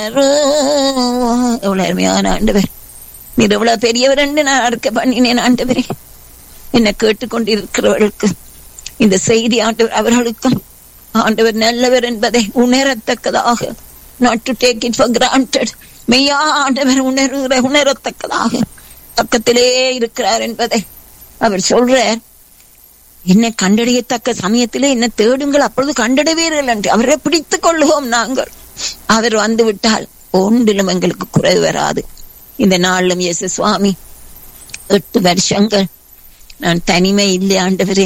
எவ்வளவு அருமையான ஆண்டவர் நீர் எவ்வளவு பெரியவர் என்று நான் அறுக்க பண்ணினேன் ஆண்டவரே என்னை கேட்டுக்கொண்டிருக்கிறவர்களுக்கு இந்த செய்தி ஆண்டவர் அவர்களுக்கும் ஆண்டவர் நல்லவர் என்பதை உணரத்தக்கதாக not to take it for granted மெய்யா ஆண்டவர் உணர்கிற உணரத்தக்கதாக பக்கத்திலே இருக்கிறார் என்பதை அவர் சொல்றார் என்னை கண்டறியத்தக்க சமயத்திலே என்ன தேடுங்கள் அப்பொழுது கண்டடைவீர்கள் என்று அவரை பிடித்துக் கொள்ளுவோம் நாங்கள் அவர் வந்து விட்டால் ஒன்றிலும் எங்களுக்கு குறைவு வராது இந்த நாளிலும் இயேசு சுவாமி எட்டு வருஷங்கள் நான் தனிமை இல்லை ஆண்டவரே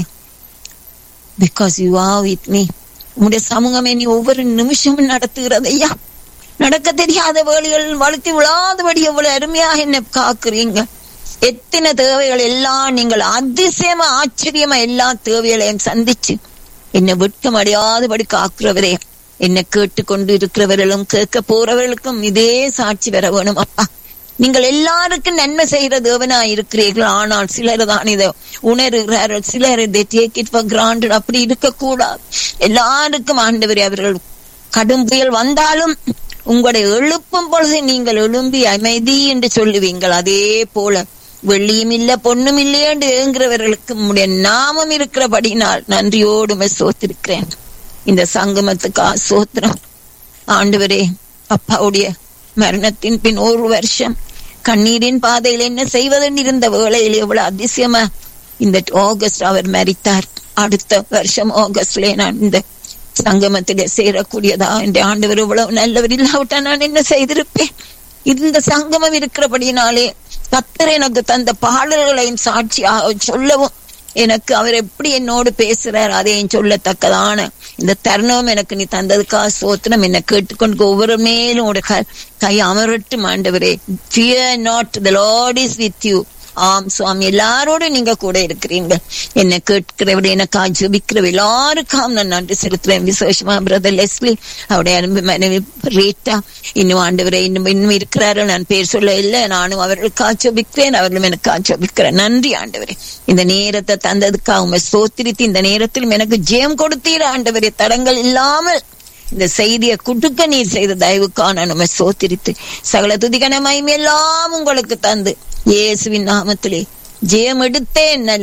because you are with me உங்களுடைய சமூகமே நீ ஒவ்வொரு நிமிஷமும் நடத்துகிறது ஐயா நடக்க தெரியாத வேலைகள் வளர்த்தி விழாதபடி எவ்வளவு அருமையா என்னை காக்குறீங்க எத்தனை தேவைகள் எல்லாம் நீங்கள் அதிசயமா ஆச்சரியமா எல்லா தேவைகளையும் சந்திச்சு என்னை விட்கம் அடையாதபடி காக்குறவரே என்னை கேட்டுக்கொண்டு இருக்கிறவர்களும் கேட்க போறவர்களுக்கும் இதே சாட்சி வர வேணும் அப்பா நீங்கள் எல்லாருக்கும் நன்மை செய்யற தேவனா இருக்கிறீர்கள் ஆனால் சிலர் தான் இதை உணர்கிறார்கள் சிலர் இதை டேக் இட் ஃபார் கிராண்டட் அப்படி இருக்கக்கூடாது எல்லாருக்கும் ஆண்டவரே அவர்கள் கடும் புயல் வந்தாலும் உங்களை எழுப்பும் பொழுது நீங்கள் எழும்பி அமைதி என்று சொல்லுவீங்கள் அதே போல வெள்ளியும் இல்ல பொண்ணும் இல்லையே என்று ஏங்குறவர்களுக்கு உம்முடைய நாமம் இருக்கிறபடினால் நன்றியோடு சோத்திருக்கிறேன் இந்த சங்கமத்துக்கு சோத்திரம் ஆண்டவரே அப்பாவுடைய மரணத்தின் பின் ஒரு வருஷம் கண்ணீரின் பாதையில் என்ன செய்வதென்று இருந்த வேளையில் எவ்வளவு அதிசயமா இந்த ஆகஸ்ட் அவர் மறித்தார் அடுத்த வருஷம் ஆகஸ்ட்ல நான் இந்த சங்கமத்திலே சேரக்கூடியதா என்ற ஆண்டவர் இவ்வளவு நல்லவர் இல்லாவிட்டா நான் என்ன செய்திருப்பேன் இந்த சங்கமம் இருக்கிறபடினாலே கத்தர் எனக்கு தந்த பாடல்களையும் சாட்சியாக சொல்லவும் எனக்கு அவர் எப்படி என்னோடு பேசுறார் அதையும் சொல்லத்தக்கதான இந்த தருணம் எனக்கு நீ தந்ததுக்காக சோத்திரம் என்னை கேட்டுக்கொண்டு ஒவ்வொரு மேலும் ஒரு கை அமரட்டும் ஆண்டவரே fear not the Lord is with you ஆம் சுவாமி எல்லாரோடும் நீங்க கூட இருக்கிறீங்க என்ன கேட்கிறவட எனக்கு ஜபிக்கிறவ எல்லாருக்கும் நான் நன்றி செலுத்துறேன் விசேஷமா பிரதர் லெஸ்லி அவருடைய அன்பு மனைவி ரீட்டா இன்னும் ஆண்டவரை இன்னும் இன்னும் இருக்கிறார்கள் நான் பேர் சொல்ல இல்லை நானும் அவர்களுக்கு ஆட்சேபிக்கிறேன் அவர்களும் எனக்கு ஆட்சேபிக்கிறேன் நன்றி ஆண்டவரே இந்த நேரத்தை தந்ததுக்காக உண்மை சோத்திரித்து இந்த நேரத்திலும் எனக்கு ஜெயம் கொடுத்தீர் ஆண்டவரே தடங்கள் இல்லாமல் இந்த செய்தியை குடுக்க நீர் செய்த தயவுக்கான நம்ம சோத்திரித்து சகல துதிகன மயம் எல்லாம் உங்களுக்கு தந்து இயேசுவின் நாமத்திலே ஜெயம் எடுத்தேன் நல்ல